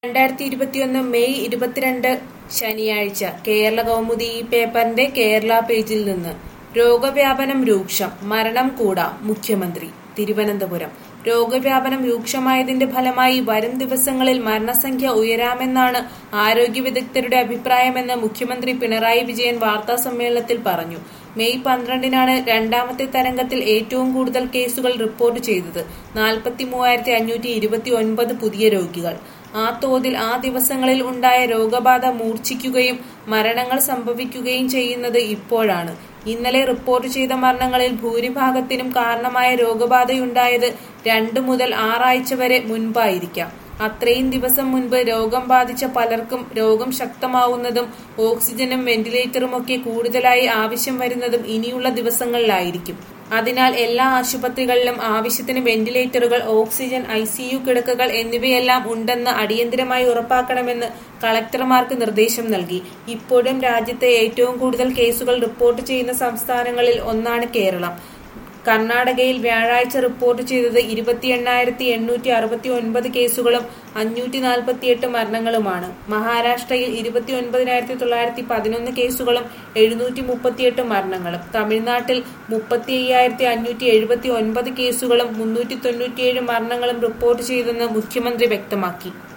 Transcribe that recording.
രണ്ടായിരത്തി ഇരുപത്തിയൊന്ന് മെയ് ഇരുപത്തിരണ്ട് ശനിയാഴ്ച കേരള കൗമുദി ഈ പേപ്പറിന്റെ കേരള പേജിൽ നിന്ന് രോഗവ്യാപനം രൂക്ഷം മരണം കൂടാം മുഖ്യമന്ത്രി തിരുവനന്തപുരം രോഗവ്യാപനം രൂക്ഷമായതിന്റെ ഫലമായി വരും ദിവസങ്ങളിൽ മരണസംഖ്യ ഉയരാമെന്നാണ് ആരോഗ്യ വിദഗ്ധരുടെ അഭിപ്രായമെന്ന് മുഖ്യമന്ത്രി പിണറായി വിജയൻ വാർത്താ സമ്മേളനത്തിൽ പറഞ്ഞു മെയ് പന്ത്രണ്ടിനാണ് രണ്ടാമത്തെ തരംഗത്തിൽ ഏറ്റവും കൂടുതൽ കേസുകൾ റിപ്പോർട്ട് ചെയ്തത് നാൽപ്പത്തി മൂവായിരത്തി അഞ്ഞൂറ്റി ഇരുപത്തി ഒൻപത് പുതിയ രോഗികൾ ആ തോതിൽ ആ ദിവസങ്ങളിൽ ഉണ്ടായ രോഗബാധ മൂർച്ഛിക്കുകയും മരണങ്ങൾ സംഭവിക്കുകയും ചെയ്യുന്നത് ഇപ്പോഴാണ് ഇന്നലെ റിപ്പോർട്ട് ചെയ്ത മരണങ്ങളിൽ ഭൂരിഭാഗത്തിനും കാരണമായ രോഗബാധയുണ്ടായത് രണ്ട് മുതൽ ആറാഴ്ച വരെ മുൻപായിരിക്കാം അത്രയും ദിവസം മുൻപ് രോഗം ബാധിച്ച പലർക്കും രോഗം ശക്തമാവുന്നതും ഓക്സിജനും വെന്റിലേറ്ററുമൊക്കെ കൂടുതലായി ആവശ്യം വരുന്നതും ഇനിയുള്ള ദിവസങ്ങളിലായിരിക്കും അതിനാൽ എല്ലാ ആശുപത്രികളിലും ആവശ്യത്തിന് വെന്റിലേറ്ററുകൾ ഓക്സിജൻ ഐ കിടക്കകൾ എന്നിവയെല്ലാം ഉണ്ടെന്ന് അടിയന്തരമായി ഉറപ്പാക്കണമെന്ന് കളക്ടർമാർക്ക് നിർദ്ദേശം നൽകി ഇപ്പോഴും രാജ്യത്തെ ഏറ്റവും കൂടുതൽ കേസുകൾ റിപ്പോർട്ട് ചെയ്യുന്ന സംസ്ഥാനങ്ങളിൽ ഒന്നാണ് കേരളം കർണാടകയിൽ വ്യാഴാഴ്ച റിപ്പോർട്ട് ചെയ്തത് ഇരുപത്തി എണ്ണായിരത്തി എണ്ണൂറ്റി അറുപത്തി ഒൻപത് കേസുകളും അഞ്ഞൂറ്റി നാൽപ്പത്തിയെട്ട് മരണങ്ങളുമാണ് മഹാരാഷ്ട്രയിൽ ഇരുപത്തി ഒൻപതിനായിരത്തി തൊള്ളായിരത്തി പതിനൊന്ന് കേസുകളും എഴുന്നൂറ്റി മുപ്പത്തിയെട്ട് മരണങ്ങളും തമിഴ്നാട്ടിൽ മുപ്പത്തി അയ്യായിരത്തി അഞ്ഞൂറ്റി എഴുപത്തി ഒൻപത് കേസുകളും മുന്നൂറ്റി തൊണ്ണൂറ്റിയേഴ് മരണങ്ങളും റിപ്പോർട്ട് ചെയ്തെന്ന് മുഖ്യമന്ത്രി വ്യക്തമാക്കി